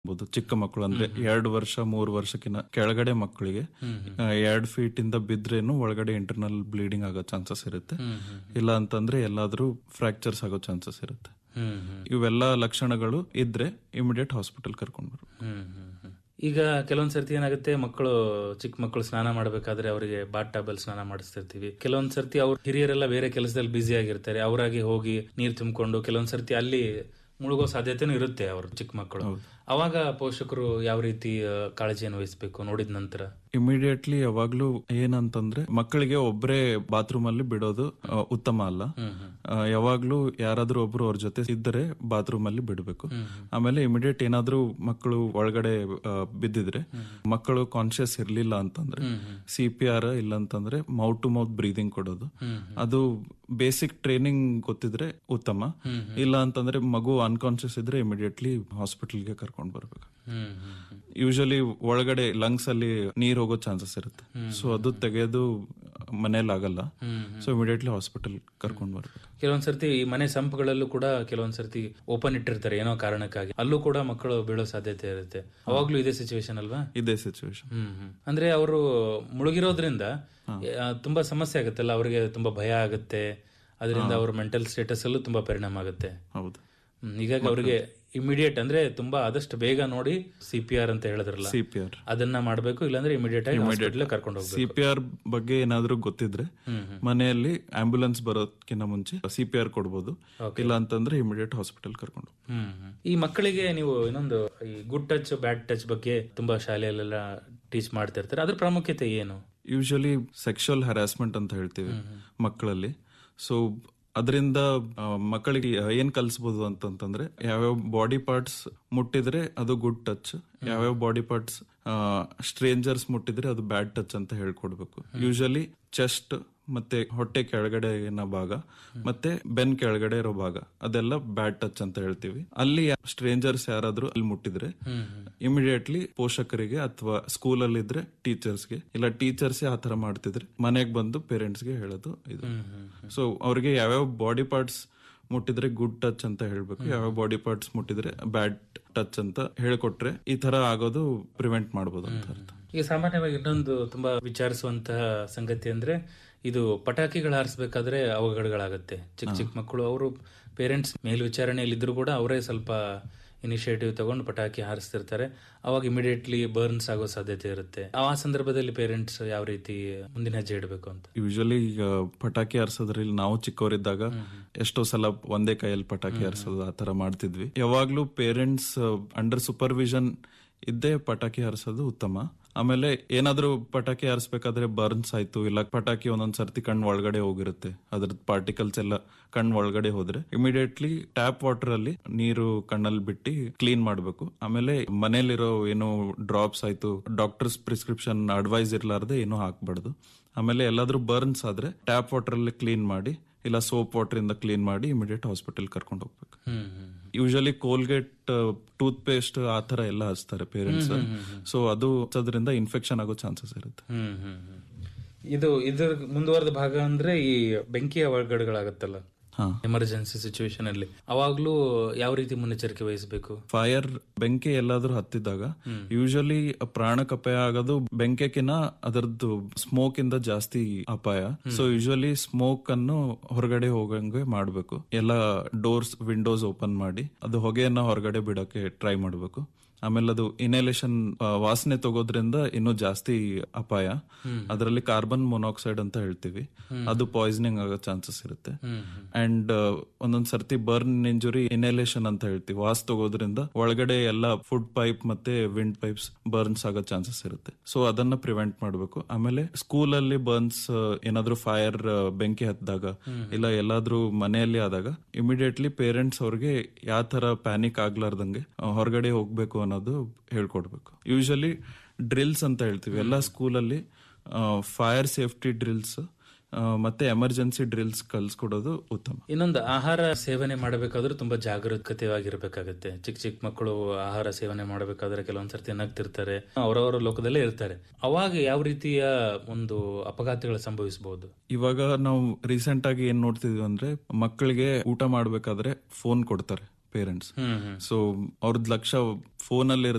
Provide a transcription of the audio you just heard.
ಬಹುದು ಚಿಕ್ಕ ಮಕ್ಕಳು ಅಂದ್ರೆ ಎರಡು ವರ್ಷ ಮೂರು ವರ್ಷಕ್ಕಿಂತ ಕೆಳಗಡೆ ಮಕ್ಕಳಿಗೆ ಎರಡು ಫೀಟ್ ಇಂದ ಬಿದ್ರೇನು ಒಳಗಡೆ ಇಂಟರ್ನಲ್ ಬ್ಲೀಡಿಂಗ್ ಆಗೋ ಚಾನ್ಸಸ್ ಇರುತ್ತೆ ಇಲ್ಲ ಅಂತಂದ್ರೆ ಎಲ್ಲಾದ್ರೂ ಫ್ರಾಕ್ಚರ್ಸ್ ಆಗೋ ಚಾನ್ಸಸ್ ಇರುತ್ತೆ ಹ್ಮ್ ಹ್ಮ್ ಇವೆಲ್ಲ ಲಕ್ಷಣಗಳು ಇದ್ರೆ ಇಮಿಡಿಯೇಟ್ ಹಾಸ್ಪಿಟಲ್ ಕರ್ಕೊಂಡು ಬರ್ಬೇಕು ಹ್ಮ್ ಹ್ಮ್ ಹ್ಮ್. ಈಗ ಕೆಲವೊಂದ್ ಸರ್ತಿ ಏನಾಗುತ್ತೆ ಮಕ್ಕಳು ಚಿಕ್ಕ ಮಕ್ಕಳು ಸ್ನಾನ ಮಾಡಬೇಕಾದ್ರೆ ಅವರಿಗೆ ಬಾತ್ ಟಬಲ್ ಸ್ನಾನ ಮಾಡಿಸ್ತಿರ್ತೀವಿ ಕೆಲವೊಂದ್ ಸರ್ತಿ ಅವ್ರ ಹಿರಿಯರೆಲ್ಲ ಬೇರೆ ಕೆಲಸದಲ್ಲಿ ಬ್ಯುಸಿ ಆಗಿರ್ತಾರೆ ಅವರಾಗಿ ಹೋಗಿ ನೀರ್ ತುಂಬಿಕೊಂಡು ಕೆಲವೊಂದ್ ಸರ್ತಿ ಅಲ್ಲಿ ಮುಳುಗೋ ಸಾಧ್ಯತೆನೂ ಇರುತ್ತೆ ಅವರು ಚಿಕ್ಕ ಮಕ್ಕಳು ಅವಾಗ ಪೋಷಕರು ಯಾವ ರೀತಿ ಆ, ಕಾಳಜಿಯನ್ನು ವಹಿಸಬೇಕು ನೋಡಿದ ನಂತರ ಇಮಿಡಿಯೇಟ್ಲಿ ಯಾವಾಗ್ಲೂ ಏನಂತಂದ್ರೆ ಮಕ್ಕಳಿಗೆ ಒಬ್ರೇ ಬಾತ್ರೂಮ್ ಅಲ್ಲಿ ಬಿಡೋದು ಆ, ಉತ್ತಮ ಅಲ್ಲ ಆ, ಯಾವಾಗ್ಲೂ ಯಾರಾದ್ರೂ ಒಬ್ರು ಅವ್ರ ಜೊತೆ ಇದ್ದರೆ ಬಾತ್ರೂಮ್ ಅಲ್ಲಿ ಬಿಡಬೇಕು ಆಮೇಲೆ ಇಮಿಡಿಯೇಟ್ ಏನಾದ್ರೂ ಮಕ್ಕಳು ಒಳಗಡೆ ಆ, ಬಿದ್ದಿದ್ರೆ ಮಕ್ಕಳು ಕಾನ್ಶಿಯಸ್ ಇರ್ಲಿಲ್ಲ ಅಂತಂದ್ರೆ ಸಿ ಪಿ ಆರ್ ಇಲ್ಲ ಅಂತಂದ್ರೆ ಮೌತ್ ಟು ಮೌತ್ ಬ್ರೀದಿಂಗ್ ಕೊಡೋದು ಅದು ಬೇಸಿಕ್ ಟ್ರೈನಿಂಗ್ ಗೊತ್ತಿದ್ರೆ ಉತ್ತಮ ಇಲ್ಲ ಅಂತಂದ್ರೆ ಮಗು ಅನ್ಕಾನ್ಶಿಯಸ್ ಇದ್ರೆ ಇಮಿಡಿಯೇಟ್ಲಿ ಹಾಸ್ಪಿಟಲ್ಗೆ ಕರ್ಕೊಂಡು ಬರ್ಬೇಕು ಹ್ಮ್ ಹ್ಮ್ ಹ್ಮ್. ಯೂಶಲಿ ಒಳಗಡೆ ಲಂಗ್ಸ್ ಅಲ್ಲಿ ನೀರ್ ಹೋಗೋ ಚಾನ್ಸಸ್ ಇರುತ್ತೆ ಸೊ ಅದು ತೆಗೆಯೋದು ಮನೇಲಿ ಆಗಲ್ಲ ಸೊ ಇಮಿಡಿಯೇಟ್ಲಿ ಹಾಸ್ಪಿಟಲ್ ಕರ್ಕೊಂಡು ಬರ್ಬೇಕು ಕೆಲವೊಂದ್ ಸರ್ತಿ ಈ ಮನೆ ಸಂಪ್ಗಳಲ್ಲೂ ಕೂಡ ಕೆಲವೊಂದ್ ಸರ್ತಿ ಓಪನ್ ಇಟ್ಟಿರ್ತಾರೆ ಏನೋ ಕಾರಣಕ್ಕಾಗಿ ಅಲ್ಲೂ ಕೂಡ ಮಕ್ಕಳು ಬೀಳೋ ಸಾಧ್ಯತೆ ಇರುತ್ತೆ ಅವಾಗ್ಲೂ ಇದೇ ಸಿಚುವೇಶನ್ ಅಲ್ವಾ ಇದೇ ಸಿಚುವೇಶನ್ ಹ್ಮ್ ಹ್ಮ್. ಅಂದ್ರೆ ಅವರು ಮುಳುಗಿರೋದ್ರಿಂದ ಆ, ತುಂಬಾ ಸಮಸ್ಯೆ ಆಗುತ್ತಲ್ಲ ಅವರಿಗೆ ತುಂಬಾ ಭಯ ಆಗುತ್ತೆ ಅದರಿಂದ ಅವ್ರ ಮೆಂಟಲ್ ಸ್ಟೇಟಸ್ ಅಲ್ಲೂ ತುಂಬಾ ಪರಿಣಾಮ ಆಗುತ್ತೆ ಹೌದು ಹ್ಮ್, ಹೀಗಾಗಿ ಅವರಿಗೆ ಇಮಿಡಿಯೇಟ್ ಅಂದ್ರೆ ತುಂಬಾ ಆದಷ್ಟು ಬೇಗ ನೋಡಿ ಸಿ ಪಿ ಆರ್ ಅಂತ ಹೇಳಿದ್ರಲ್ಲ ಸಿ ಪಿ ಆರ್ ಅದನ್ನ ಮಾಡ್ಬೇಕು ಇಲ್ಲಾಂದ್ರೆ ಇಮಿಡಿಯೇಟ್ ಆಗಿ ಹಾಸ್ಪಿಟಲ್ ಕರ್ಕೊಂಡು ಹೋಗ್ಬೇಕು ಸಿ ಪಿ ಆರ್ ಬಗ್ಗೆ ಏನಾದ್ರೂ ಗೊತ್ತಿದ್ರೆ ಮನೆಯಲ್ಲಿ ಆಂಬ್ಯುಲೆನ್ಸ್ ಬರೋದಕ್ಕಿಂತ ಮುಂಚೆ ಸಿ ಪಿ ಆರ್ ಕೊಡ್ಬೋದು ಇಲ್ಲ ಅಂತಂದ್ರೆ ಇಮಿಡಿಯೇಟ್ ಹಾಸ್ಪಿಟಲ್ ಕರ್ಕೊಂಡು ಹ್ಮ್ ಹ್ಮ್. ಈ ಮಕ್ಕಳಿಗೆ ನೀವು ಇನ್ನೊಂದು ಈ ಗುಡ್ ಟಚ್ ಬ್ಯಾಡ್ ಟಚ್ ಬಗ್ಗೆ ತುಂಬಾ ಶಾಲೆಯಲ್ಲೆಲ್ಲ ಟೀಚ್ ಮಾಡ್ತಿರ್ತಾರೆ ಅದ್ರ ಪ್ರಾಮುಖ್ಯತೆ ಏನು ಯೂಶಲಿ ಸೆಕ್ಷುವಲ್ ಹರಾಸ್ಮೆಂಟ್ ಅಂತ ಹೇಳ್ತೀವಿ ಮಕ್ಕಳಲ್ಲಿ ಸೊ ಅದರಿಂದ ಮಕ್ಕಳಿಗೆ ಏನ್ ಕಲಿಸ್ಬೋದು ಅಂತಂತಂದ್ರೆ ಯಾವ್ಯಾವ ಬಾಡಿ ಪಾರ್ಟ್ಸ್ ಮುಟ್ಟಿದ್ರೆ ಅದು ಗುಡ್ ಟಚ್ ಯಾವ್ಯಾವ ಬಾಡಿ ಪಾರ್ಟ್ಸ್ ಸ್ಟ್ರೇಂಜರ್ಸ್ ಮುಟ್ಟಿದ್ರೆ ಅದು ಬ್ಯಾಡ್ ಟಚ್ ಅಂತ ಹೇಳ್ಕೊಡ್ಬೇಕು ಯೂಶಲಿ ಚೆಸ್ಟ್ ಮತ್ತೆ ಹೊಟ್ಟೆ ಕೆಳಗಡೆನ ಭಾಗ ಮತ್ತೆ ಬೆನ್ ಕೆಳಗಡೆ ಇರೋ ಭಾಗ ಅದೆಲ್ಲ ಬ್ಯಾಡ್ ಟಚ್ ಅಂತ ಹೇಳ್ತೀವಿ ಅಲ್ಲಿ ಸ್ಟ್ರೇಂಜರ್ಸ್ ಯಾರಾದ್ರೂ ಅಲ್ಲಿ ಮುಟ್ಟಿದ್ರೆ ಇಮಿಡಿಯೇಟ್ಲಿ ಪೋಷಕರಿಗೆ ಅಥವಾ ಸ್ಕೂಲ್ ಅಲ್ಲಿ ಇದ್ರೆ ಟೀಚರ್ಸ್ಗೆ ಇಲ್ಲ ಟೀಚರ್ಸ್ ಆ ತರ ಮಾಡ್ತಿದ್ರೆ ಮನೆಗೆ ಬಂದು ಪೇರೆಂಟ್ಸ್ಗೆ ಹೇಳೋದು ಇದು ಸೊ ಅವ್ರಿಗೆ ಯಾವ್ಯಾವ ಬಾಡಿ ಪಾರ್ಟ್ಸ್ ಮುಟ್ಟಿದ್ರೆ ಗುಡ್ ಟಚ್ ಅಂತ ಹೇಳ್ಬೇಕು ಯಾವ್ಯಾವ ಬಾಡಿ ಪಾರ್ಟ್ಸ್ ಮುಟ್ಟಿದ್ರೆ ಬ್ಯಾಡ್ ಟಚ್ ಅಂತ ಹೇಳ್ಕೊಟ್ರೆ ಈ ತರ ಆಗೋದು ಪ್ರಿವೆಂಟ್ ಮಾಡ್ಬೋದು ಅಂತ ಅರ್ಥ ಈಗ ಸಾಮಾನ್ಯವಾಗಿ ಇನ್ನೊಂದು ತುಂಬಾ ವಿಚಾರಿಸುವಂತಹ ಸಂಗತಿ ಅಂದ್ರೆ ಇದು ಪಟಾಕಿಗಳು ಹಾರಿಸ್ಬೇಕಾದ್ರೆ ಅವಘಡಗಳಾಗತ್ತೆ ಚಿಕ್ಕ ಚಿಕ್ಕ ಮಕ್ಕಳು ಅವರು ಪೇರೆಂಟ್ಸ್ ಮೇಲ್ವಿಚಾರಣೆಯಲ್ಲಿ ಇದ್ರು ಕೂಡ ಅವರೇ ಸ್ವಲ್ಪ ಇನಿಷಿಯೇಟಿವ್ ತಗೊಂಡು ಪಟಾಕಿ ಹಾರಿಸ್ತಿರ್ತಾರೆ ಅವಾಗ ಇಮಿಡಿಯೇಟ್ಲಿ ಬರ್ನ್ಸ್ ಆಗೋ ಸಾಧ್ಯತೆ ಇರುತ್ತೆ ಆ ಸಂದರ್ಭದಲ್ಲಿ ಪೇರೆಂಟ್ಸ್ ಯಾವ ರೀತಿ ಮುಂದಿನ ಹೆಜ್ಜೆ ಇಡಬೇಕು ಅಂತ ಯೂಶಲಿ ಈಗ ಪಟಾಕಿ ಹಾರಿಸೋದ್ರಲ್ಲಿ ನಾವು ಚಿಕ್ಕವರಿದ್ದಾಗ ಎಷ್ಟೋ ಸಲ ಒಂದೇ ಕೈಯಲ್ಲಿ ಪಟಾಕಿ ಹಾರಿಸೋದು ಆ ತರ ಮಾಡ್ತಿದ್ವಿ ಯಾವಾಗ್ಲೂ ಪೇರೆಂಟ್ಸ್ ಅಂಡರ್ ಸೂಪರ್ವಿಷನ್ ಇದ್ದೇ ಪಟಾಕಿ ಹಾರಿಸೋದು ಉತ್ತಮ ಆಮೇಲೆ ಏನಾದ್ರೂ ಪಟಾಕಿ ಹಾರಿಸ್ಬೇಕಾದ್ರೆ ಬರ್ನ್ಸ್ ಆಯ್ತು ಇಲ್ಲ ಪಟಾಕಿ ಒಂದೊಂದ್ ಸರ್ತಿ ಕಣ್ ಒಳಗಡೆ ಹೋಗಿರುತ್ತೆ ಅದ್ರದ್ದು ಪಾರ್ಟಿಕಲ್ಸ್ ಎಲ್ಲ ಕಣ್ ಒಳಗಡೆ ಹೋದ್ರೆ ಇಮಿಡಿಯೇಟ್ಲಿ ಟ್ಯಾಪ್ ವಾಟರ್ ಅಲ್ಲಿ ನೀರು ಕಣ್ಣಲ್ಲಿ ಬಿಟ್ಟು ಕ್ಲೀನ್ ಮಾಡ್ಬೇಕು ಆಮೇಲೆ ಮನೇಲಿರೋ ಏನು ಡ್ರಾಪ್ಸ್ ಆಯ್ತು ಡಾಕ್ಟರ್ಸ್ ಪ್ರಿಸ್ಕ್ರಿಪ್ಷನ್ ಅಡ್ವೈಸ್ ಇರ್ಲಾರ್ದೆ ಏನೂ ಹಾಕ್ಬಾರ್ದು ಆಮೇಲೆ ಎಲ್ಲಾದ್ರೂ ಬರ್ನ್ಸ್ ಆದ್ರೆ ಟ್ಯಾಪ್ ವಾಟರ್ ಅಲ್ಲಿ ಕ್ಲೀನ್ ಮಾಡಿ ಇಲ್ಲ ಸೋಪ್ ವಾಟರ್ ಇಂದ ಕ್ಲೀನ್ ಮಾಡಿ ಇಮಿಡಿಯೇಟ್ ಹಾಸ್ಪಿಟಲ್ ಕರ್ಕೊಂಡು ಹೋಗ್ಬೇಕು hmm hmm usually Colgate toothpaste ಆ ತರ ಎಲ್ಲ ಹಚ್ತಾರೆ ಪೇರೆಂಟ್ಸ್ ಸೊ ಅದು ಹಚ್ಚೋದ್ರಿಂದ ಇನ್ಫೆಕ್ಷನ್ ಆಗೋ ಚಾನ್ಸಸ್ ಇರುತ್ತೆ ಹ್ಮ್ ಹ್ಮ್ ಹ್ಮ್. ಇದು ಇದ್ರ ಮುಂದುವರೆದ ಭಾಗ ಅಂದ್ರೆ ಈ ಬೆಂಕಿ ಅವಘಡಗಳಾಗತ್ತಲ್ಲ ಹಾ ಎಮರ್ಜೆನ್ಸಿ ಸಿಚುವೇಶನ್ ಅಲ್ಲಿ ಅವಾಗ್ಲೂ ಯಾವ ರೀತಿ ಮುನ್ನೆಚ್ಚರಿಕೆ ವಹಿಸಬೇಕು ಫೈರ್ ಬೆಂಕಿ ಎಲ್ಲಾದ್ರೂ ಹತ್ತಿದಾಗ ಯೂಶಲಿ ಪ್ರಾಣಕ್ಕಪಾಯ ಆಗೋದು ಬೆಂಕಿಕಿನ ಅದರದ್ದು ಸ್ಮೋಕ್ ಇಂದ ಜಾಸ್ತಿ ಅಪಾಯ ಸೊ ಯೂಶಲಿ ಸ್ಮೋಕ್ ಅನ್ನು ಹೊರಗಡೆ ಹೋಗಂಗೆ ಮಾಡ್ಬೇಕು ಎಲ್ಲ ಡೋರ್ಸ್ ವಿಂಡೋಸ್ ಓಪನ್ ಮಾಡಿ ಅದು ಹೊಗೆಯನ್ನ ಹೊರಗಡೆ ಬಿಡಕ್ಕೆ ಟ್ರೈ ಮಾಡ್ಬೇಕು ಆಮೇಲೆ ಅದು ಇನೇಲೇಷನ್ ವಾಸನೆ ತಗೋದ್ರಿಂದ ಇನ್ನೂ ಜಾಸ್ತಿ ಅಪಾಯ ಅದರಲ್ಲಿ ಕಾರ್ಬನ್ ಮೊನಾಕ್ಸೈಡ್ ಅಂತ ಹೇಳ್ತೀವಿ ಅದು ಪಾಯ್ಸನಿಂಗ್ ಆಗೋ ಚಾನ್ಸಸ್ ಇರುತ್ತೆ ಅಂಡ್ ಒಂದೊಂದ್ ಸರ್ತಿ ಬರ್ನ್ ಇಂಜುರಿ ಇನೇಲೇಷನ್ ಅಂತ ಹೇಳ್ತೀವಿ ವಾಸ್ ತಗೋದ್ರಿಂದ ಒಳಗಡೆ ಎಲ್ಲ ಫುಡ್ ಪೈಪ್ ಮತ್ತೆ ವಿಂಡ್ ಪೈಪ್ಸ್ ಬರ್ನ್ಸ್ ಆಗೋ ಚಾನ್ಸಸ್ ಇರುತ್ತೆ ಸೊ ಅದನ್ನ ಪ್ರಿವೆಂಟ್ ಮಾಡಬೇಕು ಆಮೇಲೆ ಸ್ಕೂಲ್ ಅಲ್ಲಿ ಬರ್ನ್ಸ್ ಏನಾದ್ರೂ ಫೈರ್ ಬೆಂಕಿ ಹತ್ತಿದಾಗ ಇಲ್ಲ ಎಲ್ಲಾದ್ರೂ ಮನೆಯಲ್ಲಿ ಆದಾಗ ಇಮಿಡಿಯೇಟ್ಲಿ ಪೇರೆಂಟ್ಸ್ ಅವ್ರಿಗೆ ಯಾವ ತರ ಪ್ಯಾನಿಕ್ ಆಗ್ಲಾರ್ದಂಗೆ ಆ, ಹೊರಗಡೆ ಹೋಗ್ಬೇಕು ಅನ್ನೋದು ಹೇಳ್ಕೊಡ್ಬೇಕು ಯೂಶಲಿ ಡ್ರಿಲ್ಸ್ ಅಂತ ಹೇಳ್ತೀವಿ ಎಲ್ಲ ಸ್ಕೂಲಲ್ಲಿ ಫೈರ್ ಸೇಫ್ಟಿ ಡ್ರಿಲ್ಸ್ ಮತ್ತೆ ಎಮರ್ಜೆನ್ಸಿ ಡ್ರಿಲ್ಸ್ ಕಲ್ಸ್ಕೊಡೋದು ಉತ್ತಮ ಇನ್ನೊಂದು ಆಹಾರ ಸೇವನೆ ಮಾಡಬೇಕಾದ್ರೂ ತುಂಬಾ ಜಾಗರೂಕತೆವಾಗಿರ್ಬೇಕಾಗತ್ತೆ ಚಿಕ್ಕ ಚಿಕ್ಕ ಮಕ್ಕಳು ಆಹಾರ ಸೇವನೆ ಮಾಡಬೇಕಾದ್ರೆ ಕೆಲವೊಂದ್ಸರ್ತಿ ನಗ್ತಿರ್ತಾರೆ ಅವರವರ ಲೋಕದಲ್ಲೇ ಇರ್ತಾರೆ ಅವಾಗ ಯಾವ ರೀತಿಯ ಒಂದು ಅಪಘಾತಗಳು ಸಂಭವಿಸಬಹುದು ಇವಾಗ ನಾವು ರೀಸೆಂಟ್ ಆಗಿ ಏನ್ ನೋಡ್ತಿದ್ವಿ ಅಂದ್ರೆ ಮಕ್ಕಳಿಗೆ ಊಟ ಮಾಡ್ಬೇಕಾದ್ರೆ ಫೋನ್ ಕೊಡ್ತಾರೆ ಪೇರೆಂಟ್ಸ್ ಹ್ಮ್ ಹ್ಮ್ ಸೊ ಅವ್ರದ್ ಲಕ್ಷ ಫೋನ್ ಅಲ್ಲಿ